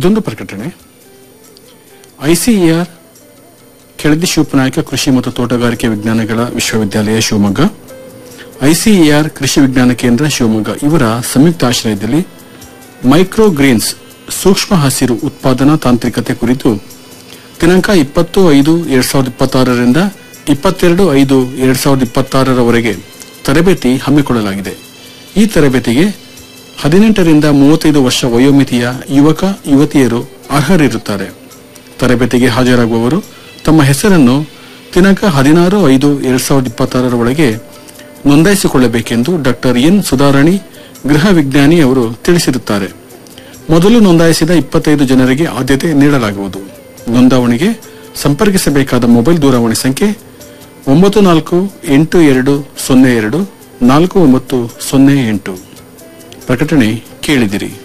ಇದೊಂದು ಪ್ರಕಟಣೆ ಐಸಿಇಆರ್ ಕೆಳದಿ ಶಿವಪನಾಯಕ ಕೃಷಿ ಮತ್ತು ತೋಟಗಾರಿಕೆ ವಿಜ್ಞಾನಗಳ ವಿಶ್ವವಿದ್ಯಾಲಯ ಶಿವಮೊಗ್ಗ ಐಸಿಇಆರ್ ಕೃಷಿ ವಿಜ್ಞಾನ ಕೇಂದ್ರ ಶಿವಮೊಗ್ಗ ಇವರ ಸಂಯುಕ್ತ ಆಶ್ರಯದಲ್ಲಿ ಮೈಕ್ರೋ ಗ್ರೀನ್ಸ್ ಸೂಕ್ಷ್ಮ ಹಸಿರು ಉತ್ಪಾದನಾ ತಾಂತ್ರಿಕತೆ ಕುರಿತು ದಿನಾಂಕ ಇಪ್ಪತ್ತು ಐದು ಎರಡ್ ಸಾವಿರದ ಇಪ್ಪತ್ತಾರರಿಂದ ಇಪ್ಪತ್ತೆರಡು ಐದು ಎರಡ್ ಸಾವಿರದ ಇಪ್ಪತ್ತಾರರವರೆಗೆ ತರಬೇತಿ ಹಮ್ಮಿಕೊಳ್ಳಲಾಗಿದೆ ಈ ತರಬೇತಿಗೆ ಹದಿನೆಂಟರಿಂದ ಮೂವತ್ತೈದು ವರ್ಷ ವಯೋಮಿತಿಯ ಯುವಕ ಯುವತಿಯರು ಅರ್ಹರಿರುತ್ತಾರೆ ತರಬೇತಿಗೆ ಹಾಜರಾಗುವವರು ತಮ್ಮ ಹೆಸರನ್ನು ದಿನಾಂಕ ಹದಿನಾರು ಐದು ಎರಡ್ ಸಾವಿರದ ಇಪ್ಪತ್ತಾರರ ಒಳಗೆ ನೋಂದಾಯಿಸಿಕೊಳ್ಳಬೇಕೆಂದು ಡಾಕ್ಟರ್ ಎನ್ ಸುಧಾರಾಣಿ ಗೃಹ ವಿಜ್ಞಾನಿ ಅವರು ತಿಳಿಸಿರುತ್ತಾರೆ ಮೊದಲು ನೋಂದಾಯಿಸಿದ ಇಪ್ಪತ್ತೈದು ಜನರಿಗೆ ಆದ್ಯತೆ ನೀಡಲಾಗುವುದು ನೋಂದಾವಣಿಗೆ ಸಂಪರ್ಕಿಸಬೇಕಾದ ಮೊಬೈಲ್ ದೂರವಾಣಿ ಸಂಖ್ಯೆ ಒಂಬತ್ತು ನಾಲ್ಕು ಎಂಟು ಎರಡು ಸೊನ್ನೆ ಎರಡು ನಾಲ್ಕು ಒಂಬತ್ತು ಸೊನ್ನೆ ಎಂಟು ಪ್ರಕಟಣೆ ಕೇಳಿದಿರಿ